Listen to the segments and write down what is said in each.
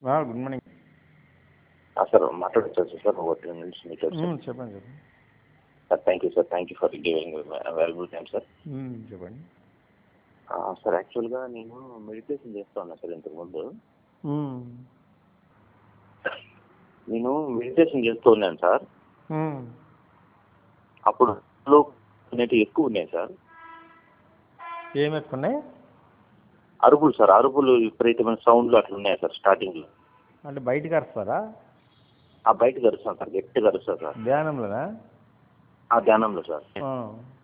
Good morning sir మాట్లాడచ్చు sir ఒక ten minutes మీతో చెప్పండి చెప్పండి sir thank you sir thank you for giving available time sir hmm, చెప్పండి సార్ యాక్చువల్గా నేను మెడిటేషన్ చేస్తా ఉన్నా సార్ ఇంతకుముందు మ్మ్. నేను మెడిటేషన్ చేస్తూ ఉన్నాను సార్ మ్మ్. అప్పుడు లో అనేటివి ఎక్కువ ఉన్నాయి సార్ ఏం ఎక్కువ ఉన్నాయి అరుపులు సార్ అరుపులు విపరీతమైన సౌండ్లు అట్లా ఉన్నాయి సార్ స్టార్టింగ్లో అంటే బయటికి వస్తారా ఆ బయట కరుస్తాను సార్ గట్టిగా కరుస్తాను సార్ ధ్యానంలోనా ఆ ధ్యానంలో సార్ ఆ.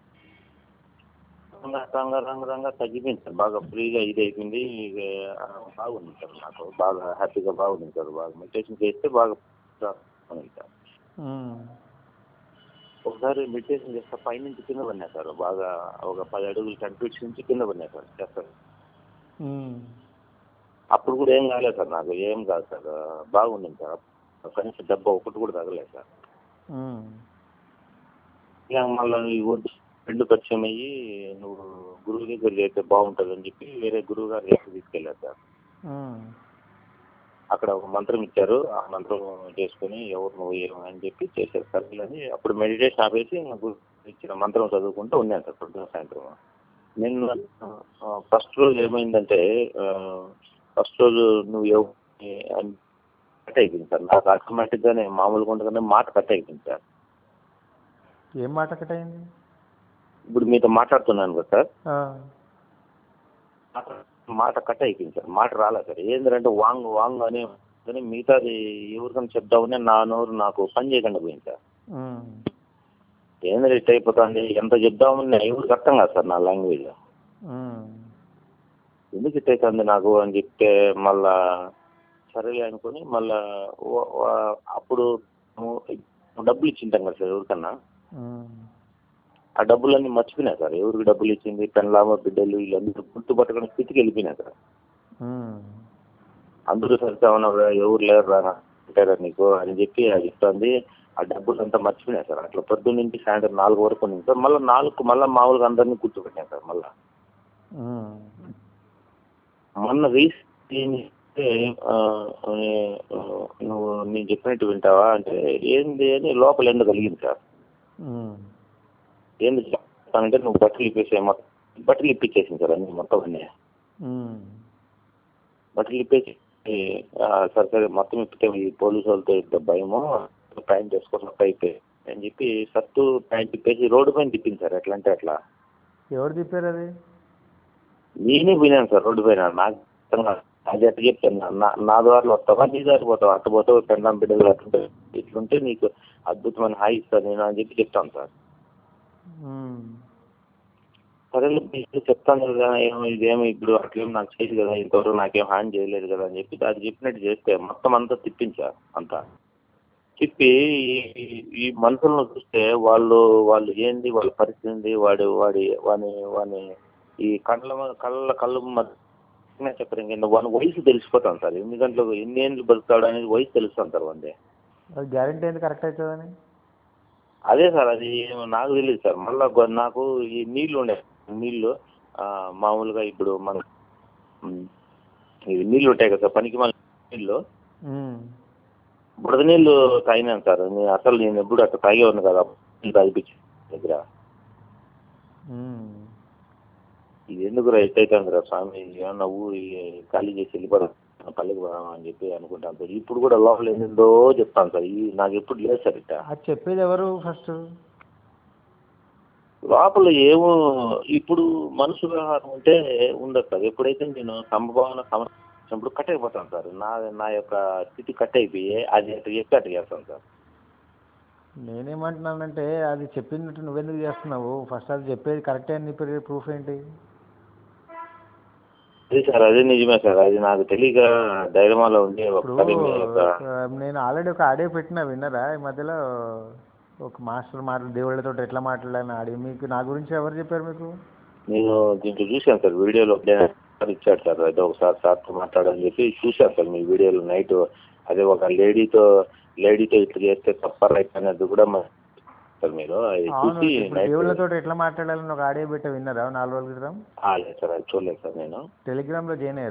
రంగా రంగా రంగా రంగా తగ్గిపోయింది సార్ బాగా ఫ్రీగా ఇది అయిపోయింది ఇక, ఆ, బాగుంది సార్ నాకు బాగా హ్యాపీగా బాగుంది సార్ బాగా మెడిటేషన్ చేస్తే బాగా ఉంది సార్ మ్మ్. ఒకసారి మెడిటేషన్ చేస్తే పైనుంచి కింద పడినా సార్ బాగా ఒక పది అడుగులు టెన్ ఫీట్స్ నుంచి కింద పడినా సార్ చేస్తారు మ్మ్. అప్పుడు కూడా ఏం కాలేదు సార్ నాకు ఏం కాదు సార్ బాగుంది సార్ కనీసం దెబ్బ ఒకటి కూడా తగలేదు సార్ మ్మ్. ఇక మళ్ళీ ఈ వద్దు రెండు పరిచయం అయ్యి నువ్వు గురువు దగ్గర చేస్తే బాగుంటుంది అని చెప్పి వేరే గురువు గారి దగ్గర తీసుకెళ్ళారు సార్ మ్మ్. అక్కడ ఒక మంత్రం ఇచ్చారు ఆ మంత్రం చేసుకుని ఎవరు నువ్వు ఏమో అని చెప్పి చేశారు సార్ అని అప్పుడు మెడిటేషన్ ఆపేసి నాకు ఇచ్చిన మంత్రం చదువుకుంటూ ఉన్నాను సార్ పొద్దున సాయంత్రం నేను ఫస్ట్ రోజు ఏమైందంటే ఫస్ట్ రోజు నువ్వు ఎవ అని కట్ అయిపోయింది సార్ నాకు ఆటోమేటిక్గానే మామూలుగా ఉండగానే మాట కట్ అయిపోయింది సార్ ఏం మాట కట్టయింది ఇప్పుడు మీతో మాట్లాడుతున్నాను కదా సార్ ఆ. మాట- మాట కట్ అయిపోయింది సార్ మాట రాలేదు సార్ ఏంటంటే వాంగ్ వాంగ్ అని కానీ మిగతాది ఎవరికైనా చెప్దామని నా నోరు నాకు పని చేయకుండా పోయింది సార్ మ్మ్. ఏంది ఇట్ అయిపోతుంది ఎంత చెప్దామని ఎవరికి అర్థం కాదు సార్ నా లాంగ్వేజ్ మ్మ్. ఎందుకు ఇట్ అవుతుంది నాకు అని చెప్తే మళ్ళా సరేలే అనుకుని మళ్ళా ఓ- ఓ- అప్పుడు డబ్బులు ఇచ్చింటాం కదా సార్ ఎవరికన్నా మ్మ్. ఆ డబ్బులన్నీ మర్చిపోయినా సార్ ఎవరికి డబ్బులు ఇచ్చింది పెళ్ళామ బిడ్డలు వీళ్ళందరూ గుర్తుపట్టుకుని స్థితికి వెళ్ళిపోయినా సార్ మ్మ్. అందరూ సరిగ్గా ఉన్నారు ఎవరు లేరు రా అంటారా నీకు అని చెప్పి అది చెప్తుంది ఆ డబ్బులు అంతా మర్చిపోయినా సార్ అట్లా పొద్దున్న నుంచి సాయంత్రం నాలుగు వరకు ఉంది సార్ మళ్ళీ నాలుగు మళ్ళీ మామూలుగా అందరినీ కూర్చోబెట్టాను సార్ మళ్ళీ మ్మ్. మొన్న రీసెంట్ నువ్వు నేను చెప్పినట్టు వింటావా అంటే ఏంది అని లోపల ఎందుకు కలిగింది సార్ మ్మ్. ఏంది చెప్తానంటే నువ్వు బట్టలు ఇప్పేసే మొత్తం బట్టలు ఇప్పించేసింది సార్ అన్ని మొత్తం అన్నీ మ్మ్. బట్టలు ఇప్పేసి ఆ, సరే సరే మొత్తం ఇప్పితే ఈ పోలీసు వాళ్ళతో ఇంత భయము ప్యాంట్ వేసుకొని అయిపోయి అని చెప్పి షర్టు ప్యాంట్ ఇప్పేసి రోడ్డు పైన తిప్పింది సార్ ఎట్లా అంటే అట్లా ఎవరు తిప్పారు అది నేనే పోయినాను సార్ రోడ్డు పైన నాకు అర్థం కాదు. అది ఎట్లా చెప్తాను నా నా ద్వారా వస్తావా నీ దారి పోతావా అట్ట పోతావు పెండం బిడ్డలు అట్లుంటే ఇట్లుంటే నీకు అద్భుతమైన హాయి ఇస్తాను నేను అని చెప్పి చెప్తాను సార్ మ్మ్. సరే మీకు చెప్తాను కదా ఏమో ఇదేమో ఇప్పుడు అట్లేం నాకు చేయదు కదా ఇంతవరకు నాకేం హాని చేయలేదు కదా అని చెప్పి అది చెప్పినట్టు చేస్తే మొత్తం అంతా తిప్పించారు అంతా తిప్పి ఈ- ఈ- ఈ మనుషులను చూస్తే వాళ్ళు వాళ్ళు ఏంది వాళ్ళ పరిస్థితి ఏంది వాడి వాడి వాని వాని ఈ కళ్ళ మ- కళ్ళ కళ్ళు మధ్య చెప్పారు కింద వాని వయసు తెలిసిపోతాం సార్ ఎన్ని గంటలకు ఎన్ని ఏళ్ళు బతుకుతాడు అనేది వయసు తెలుస్తాం సార్ వందే అది గ్యారంటీ ఏంది కరెక్ట్ అవుతుందని అదే సార్ అది నాకు తెలియదు సార్ మళ్ళా గొ- నాకు ఈ నీళ్లు ఉండే నీళ్లు ఆ, మామూలుగా ఇప్పుడు మన ఉమ్, ఇవి నీళ్లు ఉంటాయి కదా సార్ పనికి మన నీళ్లు మ్మ్. బుడద నీళ్లు తాగినాను సార్ నేను అసలు నేను ఎప్పుడు అట్లా తాగేవాడిని కదా నీళ్ళు తాగిపించి దగ్గర మ్మ్. ఇది ఎందుకు రైట్ అవుతుంది రా స్వామి ఏమన్నా ఊరి ఖాళీ చేసి వెళ్ళిపోదాం పల్లెకి పోదాం అని చెప్పి అనుకుంటాను సార్ ఇప్పుడు కూడా లోపల ఏందో చెప్తాను సార్ ఈ నాకు ఎప్పుడు లేదు సార్ ఇట్లా అది చెప్పేది ఎవరు ఫస్ట్ లోపల ఏమో ఇప్పుడు మనుషు వ్యవహారం ఉంటే ఉండదు సార్ ఎప్పుడైతే నేను సంభావన సమస్యప్పుడు కట్ అయిపోతాను సార్ నా నా యొక్క స్థితి కట్ అయిపోయి అది అటు ఎక్కి అటు చేస్తాను సార్ నేనేమంటున్నానంటే అది చెప్పినట్టు నువ్వెందుకు చేస్తున్నావు ఫస్ట్ అది చెప్పేది కరెక్టే అని చెప్పి ప్రూఫ్ ఏంటి అదే సార్ అదే నిజమే సార్ అది నాకు తెలియక డైలమాలో ఉంది ఇప్పుడు ఒకసారి మీ యొక్క ఆ, నేను ఆల్రెడీ ఒక ఆడియో పెట్టినా విన్నారా ఈ మధ్యలో ఒక మాస్టర్ మాటలు దేవుళ్ళతో ఎట్లా మాట్లాడాలని ఆడియో మీకు నా గురించి ఎవరు చెప్పారు మీకు నేను దీంట్లో చూశాను సార్ వీడియోలో సార్ ఇచ్చాడు సార్ అయితే ఒకసారి సార్తో మాట్లాడని చెప్పి చూశాను సార్ మీ వీడియోలో నైట్ అదే ఒక లేడీతో లేడీతో ఇట్లా చేస్తే తప్ప రైట్ అనేది కూడా మా- సార్ మీరు అది అవును చూసి ఇప్పుడు నైట్ దేవుళ్ళతో ఎట్లా మాట్లాడాలని ఒక ఆడియో పెట్ట విన్నారా నాలుగు రోజుల క్రితం ఆ, లేదు సార్ అది చూడలేదు సార్ నేను టెలిగ్రామ్లో జాయిన్ అయ్యారా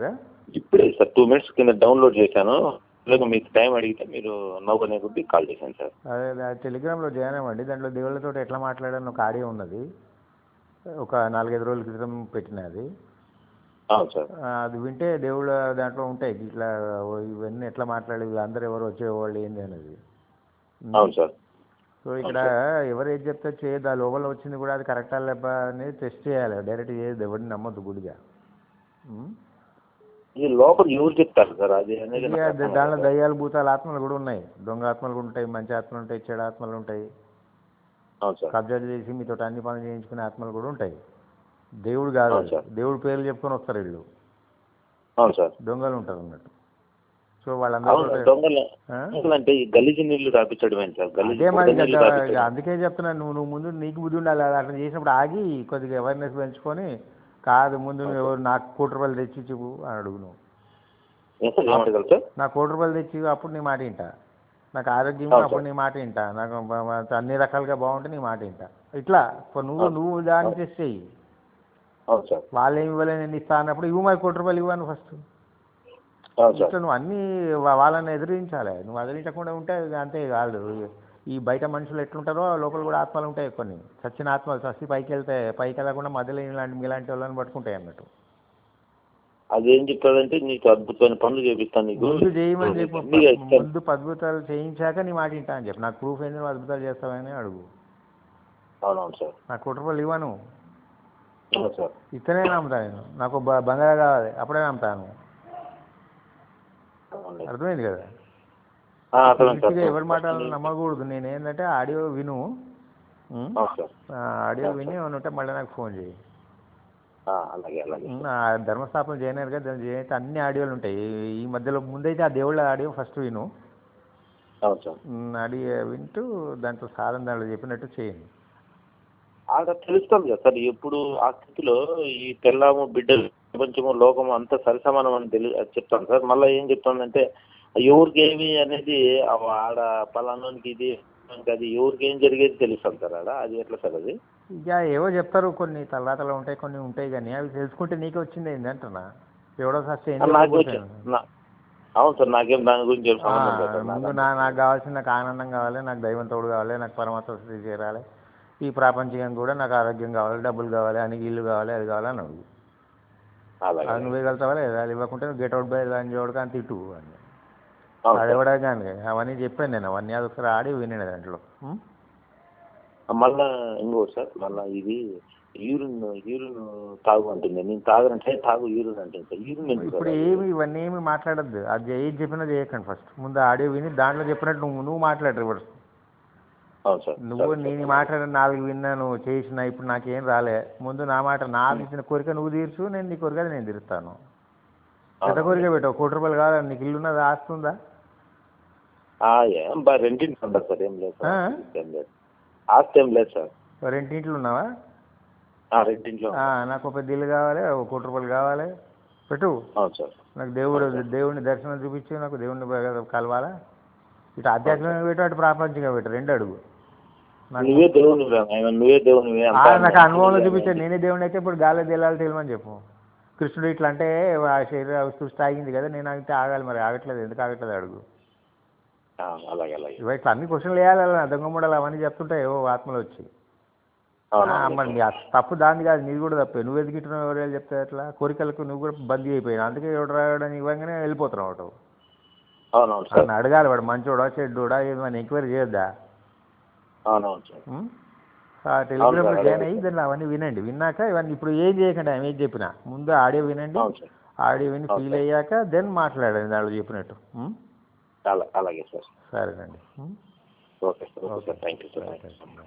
ఇప్పుడే సార్ టూ మినిట్స్ కింద డౌన్లోడ్ చేశాను లేదు మీకు టైం అడిగితే మీరు నవ్వుకునే కొద్దీ కాల్ చేశాను సార్ అదే అదే టెలిగ్రామ్లో జాయిన్ అవ్వండి దాంట్లో దేవుళ్ళతో ఎట్లా మాట్లాడాలని ఒక ఆడియో ఉన్నది ఒక నాలుగైదు రోజుల క్రితం పెట్టినది అవును సార్ ఆ, అది వింటే దేవుళ్ళ దాంట్లో ఉంటాయి ఇట్లా ఓ ఇవన్నీ ఎట్లా మాట్లాడి వీళ్ళందరూ ఎవరు వచ్చేవాళ్ళు ఏంది అనేది అవును సార్ సో ఇక్కడ ఎవరు ఏది చెప్తే చేయదు ఆ లోపల వచ్చింది కూడా అది కరెక్టా లేపా అనేది టెస్ట్ చేయాలి డైరెక్ట్ చేయదు ఎవరిని నమ్మొద్దు గుడిగా ఉం? ఇది లోపల ఎవరు చెప్తారు సార్ అది అనేది ఇక నాకు అర్థం దాంట్లో కాదు. దయ్యాలు భూతాలు ఆత్మలు కూడా ఉన్నాయి దొంగ ఆత్మలు కూడా ఉంటాయి మంచి ఆత్మలు ఉంటాయి చెడు ఆత్మలు ఉంటాయి అవును సార్ కబ్జాలు చేసి మీతో అన్ని పనులు చేయించుకునే ఆత్మలు కూడా ఉంటాయి దేవుడు కాదు అవును సార్. దేవుడు పేర్లు చెప్పుకొని వస్తారు వీళ్ళు అవును సార్ దొంగలు ఉంటారు అన్నట్టు సో అవును వాళ్ళందరూ దొంగలు ఆ? దొంగలు అంటే ఈ గలీజి నీళ్లు రాపించడం ఏంటి సార్ గలీజి అదే మరి బురద నీళ్లు ఇక రాపించడం. అందుకే చెప్తున్నాను నువ్వు నువ్వు ముందు నీకు బుద్ధి ఉండాలి అది అట్లా చేసినప్పుడు ఆగి కొద్దిగా అవేర్నెస్ పెంచుకొని కాదు ముందు నువ్వు ఎవరు నాకు కోటి రూపాయలు తెచ్చి ఇచ్చివు అని అడుగు నువ్వు ఏం సార్ ఏం అడగాలి సార్ నాకు కోటి రూపాయలు తెచ్చి అప్పుడు నీ మాట వింటా నాకు ఆరోగ్యం అవును అప్పుడు నీ మాట వింటా నాకు బ- బ- అన్ని రకాలుగా బాగుంటే నీ మాట వింటా ఇట్లా ఇప్పుడు నువ్వు నువ్వు దాన్ని టెస్ట్ చెయ్యి అవును సార్ వాళ్ళు ఏమి ఇవ్వలేదు నేను ఇస్తా అన్నప్పుడు ఇవ్వు మరి కోటి రూపాయలు ఇవ్వను ఫస్ట్ అవును సార్ ఇట్లా నువ్వు అన్నీ వా- వాళ్ళని ఎదిరించాలి నువ్వు ఎదిరించకుండా ఉంటే ఇక అంతే కాదు ఈ బయట మనుషులు ఎట్లుంటారో లోపల కూడా ఆత్మలు ఉంటాయి కొన్ని చచ్చిన ఆత్మలు చచ్చి పైకి వెళ్తే పైకి వెళ్ళకుండా మధ్యలో ఇలాంటి మీలాంటి వాళ్ళని పట్టుకుంటాయి అన్నట్టు అది ఏం చెప్తాదంటే నీకు అద్భుతమైన పనులు చేపిస్తాను నీకు ముందు చేయమని చెప్పు అన్నీ ఇస్తాను. ముందు అద్భుతాలు చేయించాక నీ మాట వింటా అని చెప్పు నాకు ప్రూఫ్ ఏంది నువ్వు అద్భుతాలు చేస్తావని అడుగు అవునవును సార్ నాకు కోటి రూపాయలు ఇవ్వను అవును సార్ ఇతనే నమ్ముతా నేను నాకు బ- బంగారా కావాలి అప్పుడే నమ్ముతాను అవునండి. అర్థమైంది కదా ఆ, అర్థమైంది సార్ పూర్తిగా ఎవరి మాటలు నమ్మకూడదు నేను ఏంటంటే ఆడియో విను ఉం? అవును సార్ ఆ, ఆడియో విని ఏమైనా ఉంటే మళ్ళీ నాకు ఫోన్ చేయి ఆ, అలాగే అలాగే ఉం, ఆ ధర్మస్థాపన చేయనారు కదా దాని చేయనైతే అన్ని ఆడియోలు ఉంటాయి ఈ- ఈ మధ్యలో ముందైతే ఆ దేవుళ్ళ ఆడియో ఫస్ట్ విను అవును సార్ ఉం, ఆడియో వింటూ దాంట్లో సాధన దాంట్లో చెప్పినట్టు చేయండి ఆడ తెలుస్తుంది కదా సార్ ఎప్పుడు ఆ స్థితిలో ఈ తెల్లము బిడ్డలు ప్రపంచము లోకము అంతా సరిసమానం అని తెలి చెప్తాను సార్ మళ్ళీ ఏం చెప్తానంటే ఎవరికి ఏమి అనేది ఆ ఆడ పలానానికి ఇది ఇంకా అది ఎవరికి ఏం జరిగేది తెలుస్తుంది సార్ ఆడ అది ఎట్లా సార్ అది ఇక ఏవో చెప్తారు కొన్ని తలరాతలు ఉంటాయి కొన్ని ఉంటాయి కానీ అవి తెలుసుకుంటే నీకే వచ్చింది ఏంటి అంటున్నా ఎవడో ఫస్ట్ ఏం నాకు చెప్పకపోతే. వచ్చి- నా- అవును సార్ నాకేం దాని గురించి ఏం ఆ, సంబంధం లేదు సార్ ముందు నాకు నా నాకు కావాల్సిన నాకు ఆనందం కావాలి నాకు దైవం తోడు కావాలి నాకు పరమాత్మ స్థితి చేరాలి ఈ ప్రాపంచికం కూడా నాకు ఆరోగ్యం కావాలి డబ్బులు కావాలి అని ఇల్లు కావాలి అది కావాలి అని అడుగు అలాగే అది నువ్వే వెళ్తావా లేదా అది ఇవ్వకుంటే గెట్ అవుట్ బై అని చూడక అని తిట్టు అని అవును అది సార్. ఎవడా కానీ అవన్నీ చెప్పాను నేను అవన్నీ అది ఒకసారి ఆడి వినండి దాంట్లో ఉం? మళ్ళా ఇంకోటి సార్ మళ్ళా ఇది యూరిన్ యూరిన్ తాగు అంటుంది నేను తాగనంటే తాగు యూరిన్ అంటుంది సార్ యూరిన్ ఎందుకు ఇప్పుడు సార్? ఏమి ఇవన్నీ ఏమి మాట్లాడద్దు అది ఏది చెప్పినా చేయకండి ఫస్ట్ ముందు ఆడియో విని దాంట్లో చెప్పినట్టు నువ్వు నువ్వు మాట్లాడు రివర్స్ అవును సార్ నువ్వు సరే, నేను సరే. మాట్లాడిన నాలుగు విన్నా నువ్వు చేసిన ఇప్పుడు నాకేం రాలే ముందు నా మాట నాకు ఇచ్చిన కోరిక నువ్వు తీర్చు నేను నీ కోరిక నేను తీరుస్తాను పెద్ద అవును. కోరిక పెట్టావు కోటి రూపాయలు కావాలి నీకు ఇల్లు ఉన్నది ఆస్తుందా ఆ, ఏం బా రెండింటి ఉండదు సార్ ఏం లేదు సార్ ఆ? ఏం లేదు ఆస్తి ఏం లేదు సార్ రెండింట్లో ఉన్నావా ఆ, రెండింట్లో ఆ, నాకు ఒక పెద్ద ఇల్లు కావాలి ఒక కోటి రూపాయలు కావాలి పెట్టు అవును సార్ నాకు దేవుడు దేవుడిని దర్శనం చూపించి నాకు దేవుడిని బాగా కలవాలా ఇటు ఆధ్యాత్మికంగా పెట్టు అటు ప్రాపంచికంగా పెట్టు రెండు అడుగు నాకు నువ్వే దేవునివే ఆయన నువ్వే దేవునివే ఆ, అంతా నాకు అనుభవంలో చూపించాడు నేనే దేవుడిని అయితే ఇప్పుడు గాలి తెలాలి తెలియమని చెప్పు కృష్ణుడు ఇట్లా అంటే ఆ శరీర సృష్టి ఆగింది కదా నేను అయితే ఆగాలి మరి ఆగట్లేదు ఎందుకు ఆగట్లేదు అడుగు ఆ, అలాగే అలాగే ఇవి ఇట్లా అన్ని క్వశ్చన్లు వేయాలి అలా దొంగముడలు అవన్నీ చెప్తుంటాయి ఏవో ఆత్మలు వచ్చి అవును ఆ, మరి నీ ఆ తప్పు దాన్ని కాదు నీది కూడా తప్పే నువ్వు ఎదిగిట్టున్నావు ఎవరు చెప్తే ఎట్లా కోరికలకు నువ్వు కూడా బందీ అయిపోయినావు అందుకే ఎవడు రాయడం ఇవ్వగానే వెళ్ళిపోతున్నావు అటు అవునవును సార్ అని అడగాలి వాడు మంచోడా చెడ్డోడా ఏది మన ఎంక్వైరీ చేయొద్దా అవునవును సార్ ఉం? ఆ టెలిగ్రామ్లో సార్, జాయిన్ అడగాలి అయ్యి దాంట్లో అవన్నీ వినండి విన్నాక ఇవన్నీ ఇప్పుడు ఏం చేయకండి ఆమె ఏం చెప్పినా ముందు ఆడియో వినండి అవును సార్ ఆడియో విని ఓకే. ఫీల్ అయ్యాక దెన్ మాట్లాడండి దాంట్లో చెప్పినట్టు ఉం? అలా అలాగే సార్ సరేనండి ఉం? Okay sir okay sir thank you sir thank you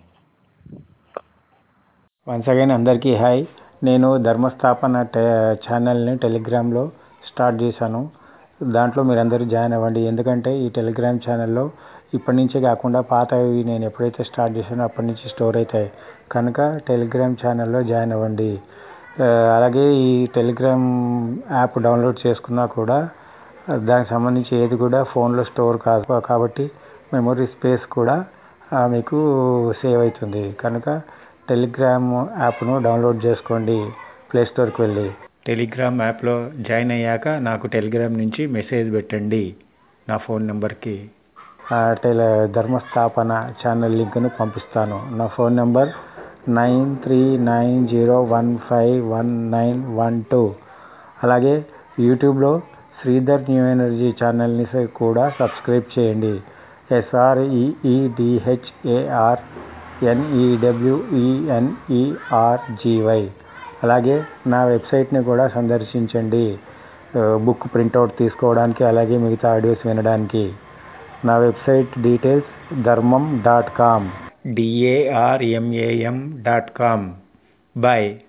once again అందరికీ హాయ్ నేను ధర్మస్థాపన టే ఛానల్ని టెలిగ్రామ్లో స్టార్ట్ చేశాను దాంట్లో మీరందరూ జాయిన్ అవ్వండి ఎందుకంటే ఈ టెలిగ్రామ్ ఛానల్లో ఇప్పటి నుంచే కాకుండా పాతవి నేను ఎప్పుడైతే స్టార్ట్ చేశానో అప్పటి నుంచి స్టోర్ అవుతాయి కనుక టెలిగ్రామ్ ఛానల్లో జాయిన్ అవ్వండి ఆ, అలాగే ఈ టెలిగ్రామ్ యాప్ డౌన్లోడ్ చేసుకున్నా కూడా దానికి సంబంధించి ఏది కూడా ఫోన్లో స్టోర్ కాదు కాబట్టి మెమొరీ స్పేస్ కూడా ఆ, మీకు సేవ్ అవుతుంది కనుక టెలిగ్రామ్ యాప్ను డౌన్లోడ్ చేసుకోండి ప్లే స్టోర్కి వెళ్ళి టెలిగ్రామ్ యాప్లో జాయిన్ అయ్యాక నాకు టెలిగ్రామ్ నుంచి మెసేజ్ పెట్టండి నా ఫోన్ నెంబర్కి టెల ధర్మస్థాపన ఛానల్ లింక్ను పంపిస్తాను నా phone number nine three nine zero one five one nine one two అలాగే యూట్యూబ్లో శ్రీధర్ న్యూ ఎనర్జీ ఛానల్ని కూడా సబ్స్క్రైబ్ చేయండి ఎస్ఆర్ఈఈడిహెచ్ఏఆర్ ఎన్ఈడబ్ల్యూఈఎన్ఈఆర్జీవై అలాగే నా వెబ్సైట్ని కూడా సందర్శించండి బుక్ ప్రింట్అవుట్ తీసుకోవడానికి అలాగే మిగతా ఆడియోస్ వినడానికి నా website details Dharmam dot com D A R M A M dot com bye